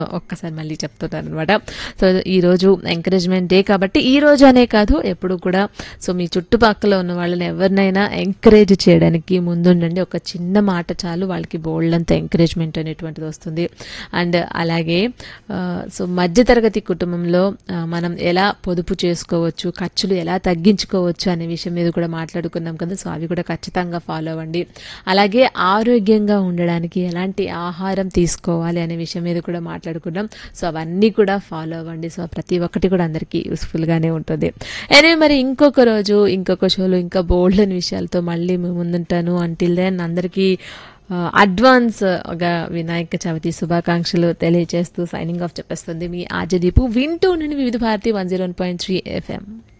ఒక్కసారి మళ్ళీ చెప్తున్నాను అనమాట సో ఈరోజు ఎంకరేజ్మెంట్ డే కాబట్టి ఈ రోజు అనే కాదు ఎప్పుడు కూడా సో మీ చుట్టుపక్కల ఉన్న వాళ్ళని ఎవరినైనా ఎంకరేజ్ చేయడానికి ముందుండండి ఒక చిన్న మాట చాలు వాళ్ళకి బోల్డ్ అంత ఎంకరేజ్మెంట్ అనేటువంటిది వస్తుంది అండ్ అలాగే ఆ, సో మధ్యతరగతి కుటుంబంలో ఆ, మనం ఎలా పొదుపు చేసుకోవచ్చు ఖర్చులు ఎలా తగ్గించుకోవచ్చు అనే విషయం మీద కూడా మాట్లాడుకున్నాం కదా సో అవి కూడా ఖచ్చితంగా ఫాలో అవ్వండి అలాగే ఆరోగ్యంగా ఉండడానికి ఎలాంటి ఆహారం తీసుకోవాలి అనే విషయం మీద కూడా మాట్లాడుకున్నాం సో అవన్నీ కూడా ఫాలో అవ్వండి సో ప్రతి ఒక్కటి కూడా అందరికీ యూస్ఫుల్గానే ఉంటుంది ఎనివే మరి ఇంకొక రోజు ఇంకొక షోలో ఇంకా బోల్డ్ అని విషయాలతో మళ్ళీ మీ ముందుంటాను అంటిల్ దెన్ అందరికీ అడ్వాన్స్ గా వినాయక చవితి శుభాకాంక్షలు తెలియజేస్తూ సైనింగ్ ఆఫ్ చెప్పేస్తుంది మీ ఆజదీపు వింటూ నుండి Vividh Bharati one zero point three FM